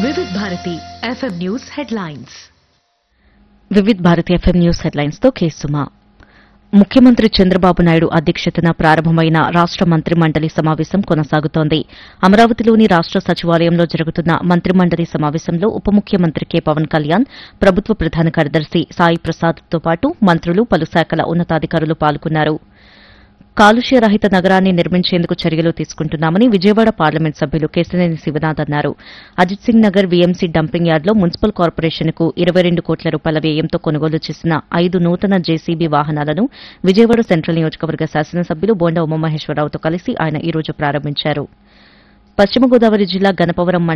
వివిధ Bharati F M news headlines Vividh Bharati F M news headlines తో కేసుమా ముఖ్యమంత్రి చంద్రబాబు నాయుడు అధ్యక్షతన ప్రారంభమైన రాష్ట మంత్రి మండలి సమావేశం కొనసాగుతోంది అమరావతిలోని రాష్ట సచివాలయంలో జరుగుతున్న మంత్రి మండలి సమావేశంలో ఉప ముఖ్యమంత్రి కె పవన్ కళ్యాణ్ ప్రభుత్వ ప్రధాన కార్యదర్శి సాయి ప్రసాద్తో పాటు మంత్రులు పలు శాఖల ఉన్నతాధికారులు పాల్గొన్నారు కాలుష్య రహిత నగరాన్ని నిర్మించేందుకు చర్యలు తీసుకుంటున్నామని విజయవాడ పార్లమెంట్ సభ్యులు కేశినేని శివనాథ్ అన్నారు అజిత్ సింగ్ నగర్ వీఎంసీ డంపింగ్ యార్డులో మున్సిపల్ కార్పొరేషన్కు ఇరవై రెండు కోట్ల రూపాయల వ్యయంతో కొనుగోలు చేసిన ఐదు నూతన జేసీబీ వాహనాలను విజయవాడ సెంట్రల్ నియోజకవర్గ శాసనసభ్యులు బోండా ఉమామహేశ్వరరావుతో కలిసి ఆయన ఈ రోజు ప్రారంభించారు పశ్చిమ గోదావరి జిల్లా గణపవరం